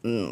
ഉം.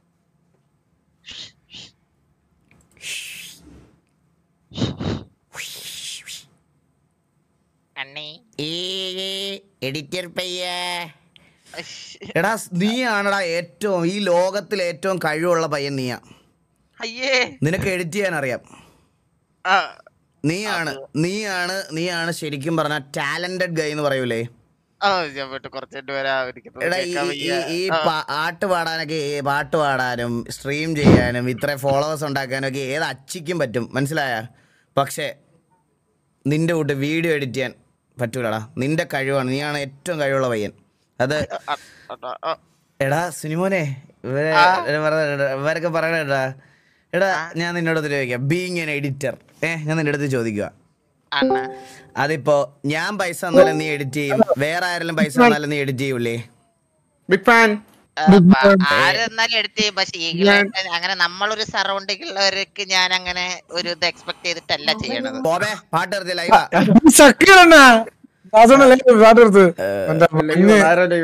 അണ്ണി ഈ എഡിറ്റർ പയ്യ എടാ നീയാണെടാ ഏറ്റവും ഈ ലോകത്തിൽ ഏറ്റവും കഴിവുള്ള പയ്യൻ നീയാ അയ്യേ നിനക്ക് എഡിറ്റ് ചെയ്യാൻ അറിയാം ആ, നീയാണ് നീയാണ് നീയാണ് ശരിക്കും പറഞ്ഞ ടാലന്റഡ് ഗൈ എന്ന് പറയൂലേ ആ, ഞാൻ പോയിട്ട് കുറച്ചിട്ട് വരാം എനിക്കിപ്പോ എടാ ഈ കേൾക്കാൻ ഈ വയ്യ. ഈ ആ, പാ- പാട്ട് പാടാനൊക്കെ ഈ പാട്ട് പാടാനും സ്ട്രീം ചെയ്യാനും ഇത്ര ഫോളോവേഴ്സ് ഉണ്ടാക്കാനും ഒക്കെ ഏത് അച്ചിക്കും പറ്റും മനസ്സിലായ പക്ഷേ നിന്റെ കൂട്ട് വീഡിയോ എഡിറ്റ് ചെയ്യാൻ പറ്റൂലടാ നിന്റെ കഴിവാണ് നീയാണ് ഏറ്റവും കഴിവുള്ള പയ്യൻ അത് ആ, ആ, ആ, എടാ സിനിമോനെ ഇവരെ ആ. ഇവരെ പറഞ്ഞ- ഇവരൊക്കെ പറയണ എടാ ഞാൻ നിന്നോട് ചോദിക്കാം ബീങ് എൻ എഡിറ്റർ ഏ ഞാൻ നിന്റെ അടുത്ത് ചോദിക്കുക അണ്ണ അതിപ്പോ ഞാൻ പൈസ തന്നാലും നീ എഡിറ്റ് ചെയ്യും വേറെ ആരെങ്കിലും പൈസ തന്നാലും നീ എഡിറ്റ് ചെയ്യൂലേ ബിഗ് ഫാൻ ആ, പ- ആരെന്നാലും എടുത്ത് ചെയ്യും പക്ഷെ ഈഗിളായിട്ട് അങ്ങനെ നമ്മളൊരു സറൗണ്ടിങ്ങിലുള്ളവർക്ക് ഞാൻ അങ്ങനെ ഒരു ഇത് എക്സ്പെക്ട് ചെയ്തിട്ടല്ല ചെയ്യണത് ബോബേ പാട്ട് നിർത്തി ലൈവാ സക്കീറണ്ണ ദാസണ്ണ പാട്ട് എടുത്ത് എന്താ ഇന്ന്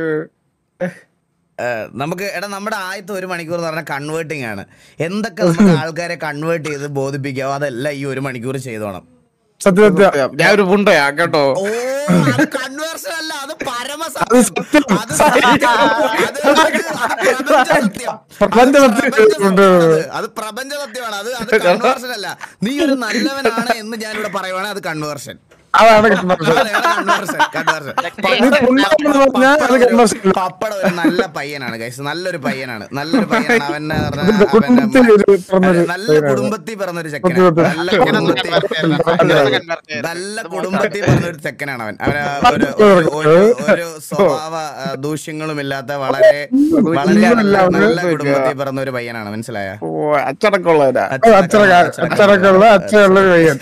ഏഹ് നമുക്ക് എടാ നമ്മുടെ ആദ്യത്തെ ഒരു മണിക്കൂർ എന്ന് പറഞ്ഞാൽ കൺവേർട്ടിംഗ് ആണ് എന്തൊക്കെ നമുക്ക് ആൾക്കാരെ കൺവേർട്ട് ചെയ്ത് ബോധിപ്പിക്കാവോ അതെല്ലാം ഈ ഒരു മണിക്കൂർ ചെയ്തോണം സത്യം സത്യം ഞാൻ ഒരു പുണ്ടയാ കേട്ടോ ഓ കൺവേർഷൻ അല്ല അത് പരമ അത് സത്യം. അത് സത്യം. അത് അത് പ്രപഞ്ച സത്യം. പ്രപഞ്ച സത്യം. പ്രപഞ്ച സത്യം. അത് പ്രപഞ്ച സത്യമാണ് അത് അത് കൺവേർഷൻ അല്ല നീ ഒരു നല്ലവനാണ് എന്ന് ഞാനിവിടെ പറയുവാണെങ്കിൽ അത് കൺവേർഷൻ അതാണ് conversion. കൺവേർഷൻ കൺവേർഷൻ നീ പുണ്യാണെന്ന് പറഞ്ഞാൽ അത് conversion ഇല്ല. പപ്പട ഒരു നല്ല പയ്യനാണ് ഗൈസ് നല്ലൊരു പയ്യനാണ് നല്ലൊരു പയ്യനാണ് അവന്റെ ഇത് കുടുംബത്തിൽ ഒരു പിറന്നൊരു നല്ല പയ്യനാണ്. കുടുംബത്തിൽ പിറന്നൊരു സത്യം, ചെക്കനാണ് സത്യം. നല്ല അങ്ങനെ ഒന്ന് കുടുംബത്തിൽ convert ചെയ്യണം. അങ്ങനെ ഒന്ന് convert ചെയ്യണം. നല്ല ഇത് കുടുംബത്തിൽ പറഞ്ഞൊരു ചെക്കനാണ് അവൻ അവന് ഒരു ഒരു- ഒരു- ഒരു സ്വഭാവ ആ, ദൂഷ്യങ്ങളും ഇല്ലാത്ത വളരെ വളരെ നല്ല നല്ല കുടുംബത്തിൽ പറഞ്ഞ ഒരു പയ്യനാണ് മനസ്സിലായ ഓ അച്ചടക്കമുള്ളവരാ അത് അച്ചടക്ക അച്ചടക്കമുള്ള അച്ഛനുള്ള ഒരു പയ്യൻ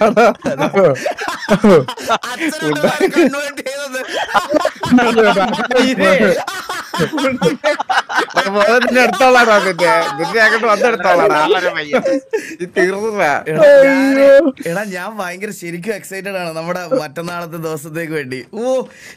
കൺവേർട്ട് ചെയ്തത് നിന്റെ അടുത്തോളാടാ നിന്റെ നിന്റെ അങ്ങോട്ട് വന്നെടുത്തോളാടാ നല്ലൊരു പയ്യൻ. ഈ തീർന്നതാ എടാ, ഞാന്- എടാ ഞാൻ ഭയങ്കര ശരിക്കും എക്സൈറ്റഡ് ആണ് നമ്മുടെ മറ്റന്നാളത്തെ ദിവസത്തേക്ക് വേണ്ടി ഓ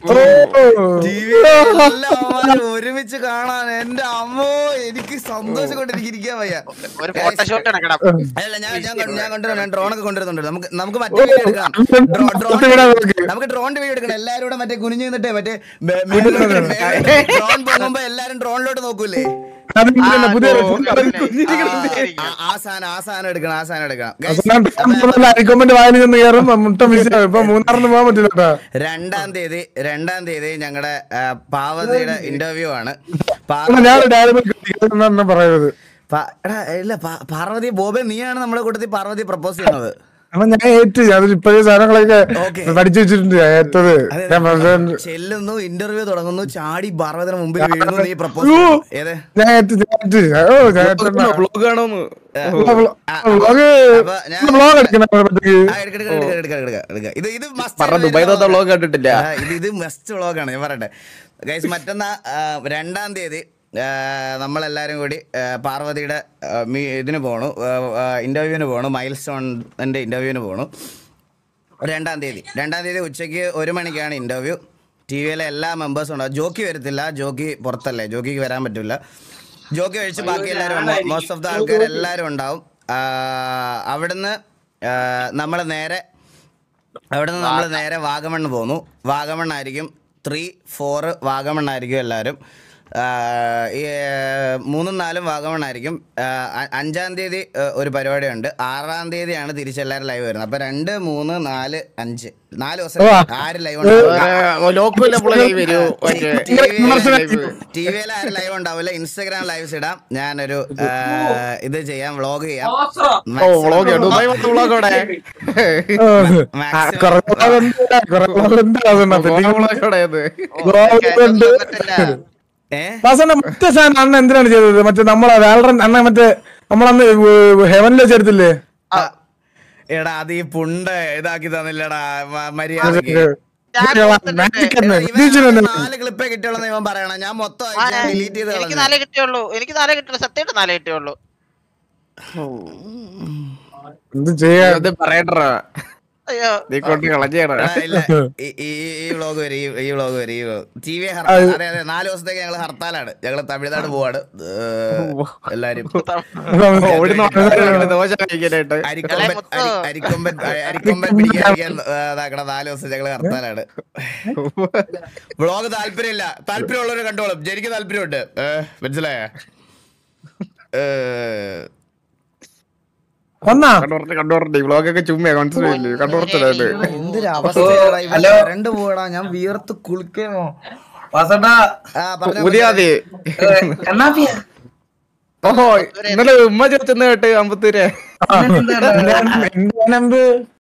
ടിവിയിൽ ഒരുമിച്ച് കാണാൻ എന്റെ അമ്മോ എനിക്ക് സന്തോഷം കൊണ്ട് എനിക്ക് ഇരിക്കാൻ വയ്യ ഒരു ഫോട്ടോഷൂട്ട് എടുക്കണം അല്ല ഞാൻ ഞാൻ കണ്ടു- ഞാൻ കൊണ്ടുവരാം ഞാൻ ഡ്രോൺ ഒക്കെ കൊണ്ടുവരുന്നുണ്ട് നമുക്ക് നമുക്ക് മറ്റേ വീഡിയോ എടുക്കാം ഡ്രോ- ഡ്രോൺ നമുക്ക് ഡ്രോണിന്റെ വീഡിയോ എടുക്കണം എല്ലാരും കൂടെ മറ്റേ കുനിഞ്ഞു നിന്നിട്ടേ മറ്റേ ബേ- മേളിലോട്ട് മേളിലോട്ട് ഡ്രോൺ പൊങ്ങുമ്പോ എല്ലാരും ഡ്രോണിലോട്ട് നോക്കൂലേ അതിന്റെ പുതിയ ആ, ആ സാധനം ആ സാധനം എടുക്കണം ആ സാധനം എടുക്കണം Guys, അരിക്കൊമ്പന്റെ വായന ചെന്ന് കയറും മുട്ട മിസ് ഇപ്പൊ മൂന്നാറിന് പോകാൻ പറ്റില്ല കേട്ടോ രണ്ടാം തീയതി രണ്ടാം തീയതി ഞങ്ങളുടെ പാവതിയുടെ ഇന്റർവ്യൂ ആണ് പാ- എന്നാ ഞാൻ ഡയറി മിൽക്ക് പറയുന്നത് പാ- എടാ, ഇല്ല പാ- പാർവതി ബോബെ നീയാണ് നമ്മുടെ കൂട്ടത്തിൽ പാർവതി പ്രപ്പോസ് ചെയ്യുന്നത് അപ്പൊ ഞാൻ ഏറ്റ് അതിൽ ഇപ്പോഴേ സാധനങ്ങളൊക്കെ Okay. പഠിച്ചു വെച്ചിട്ടുണ്ട് ഞാൻ ഏറ്റത് അതെ, ഞാൻ പ്രസിഡന്റ് ചെല്ലുന്നു ഇന്റർവ്യൂ തുടങ്ങുന്നു ചാടി പാർവതിയുടെ മുമ്പിൽ വീഴുന്നു നീ പ്രപ്പോസ് അയ്യോ. ഏത് ഞാൻ ഏറ്റ് ഞാൻ ഏറ്റ് ഓ ഞാൻ ഏറ്റെന്നാ. ബ്ലോഗ് കാണോന്ന് വ്ളോഗ് അപ്പൊ ഞാൻ- വ്ളോഗ് എടുക്കണം പറ്റി ആ, എടുക്ക്, എടുക്ക്, എടുക്ക്, എടുക്ക്, എടുക്ക്, എടുക്ക്. ഇത് ഇത് must പറഞ്ഞ ആയിട്ടുള്ള ദുബായ് vlog ബ്ലോഗ് കണ്ടിട്ടില്ല ആ, ഇത് ഇത് മസ്റ്റ് വ്ളോഗാണ് ഞാൻ പറയട്ടെ ഗൈസ് മറ്റന്നാ ആ, രണ്ടാം തീയതി ആ, നമ്മളെല്ലാരും കൂടി ആ, പാർവതിയുടെ ആ, മീ- ഇതിന് പോണു ഇന്റർവ്യൂവിന് പോണു മൈൽ സ്റ്റോണിന്റെ ഇന്റർവ്യൂവിന് പോണു രണ്ടാം തീയതി രണ്ടാം തീയതി ഉച്ചയ്ക്ക് ഒരു മണിക്കാണ് ഇന്റർവ്യൂ ടി വിയിലെ എല്ലാ മെമ്പേഴ്സും ഉണ്ടാവും ജോക്കി വരത്തില്ല ജോക്കി പുറത്തല്ലേ ജോക്കിക്ക് വരാൻ പറ്റില്ല ജോക്കി കഴിച്ച് ബാക്കി എല്ലാവരും മോസ്റ്റ് ഓഫ് ദ ആൾക്കാർ എല്ലാവരും ഉണ്ടാവും ആ, അവിടുന്ന് നമ്മൾ നേരെ അവിടുന്ന് നമ്മൾ നേരെ വാഗമണ്ണ് പോന്നു വാഗമണ്ണായിരിക്കും ത്രീ ഫോർ വാഗമണ്ണായിരിക്കും എല്ലാവരും ആ, ഈ ആ, മൂന്നും നാലും വാഗമണ്ണായിരിക്കും ആ, അ- അഞ്ചാം തീയതി ആ, ഒരു പരിപാടിയുണ്ട് ആറാം തീയതിയാണ് തിരിച്ചെല്ലാവരും ലൈവ് വരുന്നത് അപ്പൊ രണ്ട് മൂന്ന് നാല് അഞ്ച് നാല് ദിവസം ആര് ലൈവ് ഉണ്ടാവും ലോക്കൽ എപ്പോഴും വരൂ ടി വിയിൽ ആരും ലൈവ് ഉണ്ടാവില്ല ഇൻസ്റ്റാഗ്രാം ലൈവ്സ് ഇടാം ഞാനൊരു ആ, ഇത് ചെയ്യാം വ്ളോഗ് ചെയ്യാം ഓ വ്ളോഗ് ദുബായ് മൊത്തം വ്ളോഗ് അവിടെ ഏ ദാസണ്ണ മറ്റേ സാധനം അണ്ണ എന്തിനാണ് ചെയ്തത് മറ്റേ നമ്മളെ വാലറൻ അണ്ണ മറ്റേ നമ്മളന്ന് ഹെവനിൽ വെച്ചെടുത്തില്ലേ എടാ അത് ഈ പുണ്ട ഇതാക്കി തന്നില്ലടാ മ- മര്യാദക്ക് മാജിക്കന്നെ. എടാ, ഇവൻ ഇതിച്ചിരുന്നെ. നാല് ക്ലിപ്പേ കിട്ടിയുള്ളൂ ഇവൻ പറയണം ഞാൻ മൊത്തം ആരാ? ഡിലീറ്റ് ചെയ്ത് എനിക്ക് കളഞ്ഞു നാലേ കിട്ടിയുള്ളൂ എനിക്ക് നാലേ കിട്ടുള്ളൂ സത്യമായിട്ട് നാലേ കിട്ടിയുള്ളൂ എന്ത് ചെയ്യാ ഇത് പറയട്ടാ അയ്യോ നീ കൊണ്ട് കളഞ്ഞേടാ എടാ, ഇല്ല ഈ- ഈ ഈ വ്ളോഗ് വരും ഈ- ഈ വ്ളോഗ് വരും ഈ ടി വി ഹർത്താൽ അതെ അതെ നാല് ദിവസത്തേക്ക് ഞങ്ങൾ ഹർത്താലാണ് ഞങ്ങൾ തമിഴ്നാട് പോവാണ് ഏഹ്, എല്ലാരും ഓടുന്ന ദോശ കഴിക്കാനായിട്ട് അരിക്കൊമ്പൻ മുത്തു. അരി- അരിക്കൊമ്പൻ അരി- അരിക്കൊമ്പൻ പിടിക്കാൻ ഇതാക്കണ നാല് ദിവസം ഞങ്ങള് ഹർത്താലാണ് വ്ളോഗ് താല്പര്യമില്ല താല്പര്യമുള്ളവര് കണ്ടോളും എനിക്ക് താല്പര്യമുണ്ട് ഏഹ്, മനസ്സിലായ വന്നാ കണ്ടുപറഞ്ഞ് കണ്ടുപറഞ്ഞ് ഈ വ്ളോഗൊക്കെ ചുമ്മാ മനസ്സിലായില്ലേ കണ്ടുപറച്ചത് എന്തൊരു അവസ്ഥയാടാ ഇവൻ കരണ്ട് പോടാ ഞാൻ വിയർത്ത് കുളിക്കണോ വാസട്ടാ ആ പറഞ്ഞോ, പുതിയാതി കണ്ണാപ്പിയ ഓഹോ ഇന്നലെ ഉമ്മ ചോദിച്ചെന്ന് കേട്ട് അമ്പത്തൂരെ എന്താണ് എന്റെ നമ്പ്